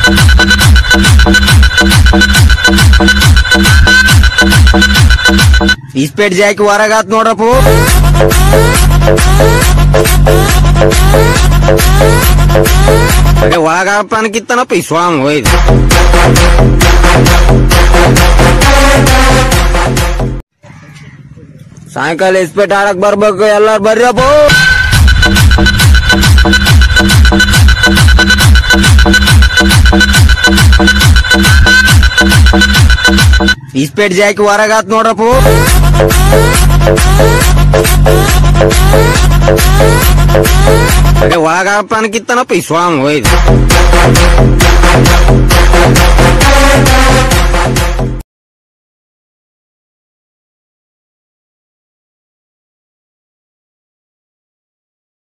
ಇಸ್ಪೇಟ್ ಜಾಕಿ ಹೊರಗಾತ್ ನೋಡ್ರಪ್ಪ ಅದೇ ಒಳಗಾಗಪ್ಪ ಅನ್ಕಿತ್ತನಪ್ಪ ಈ ಸ್ವಾಮಿ ಹೋಯ್ದು ಸಾಯಂಕಾಲ ಇಸ್ಪೇಟ್ ಆಡಕ್ ಬರ್ಬೇಕು ಎಲ್ಲಾರು ಬರ್ರಪ್ಪ ಇಸ್ಪೇಟ್ ಜಾಕಿ ಹೊರಗಾತ್ ನೋಡ್ರಪ್ಪ ಅದೇ ಒಳಗಾಗಪ್ಪ ಅನ್ಕಿತ್ತನಪ್ಪ ಈ ಸ್ವಾಮಿ ಹೋಯ್ದು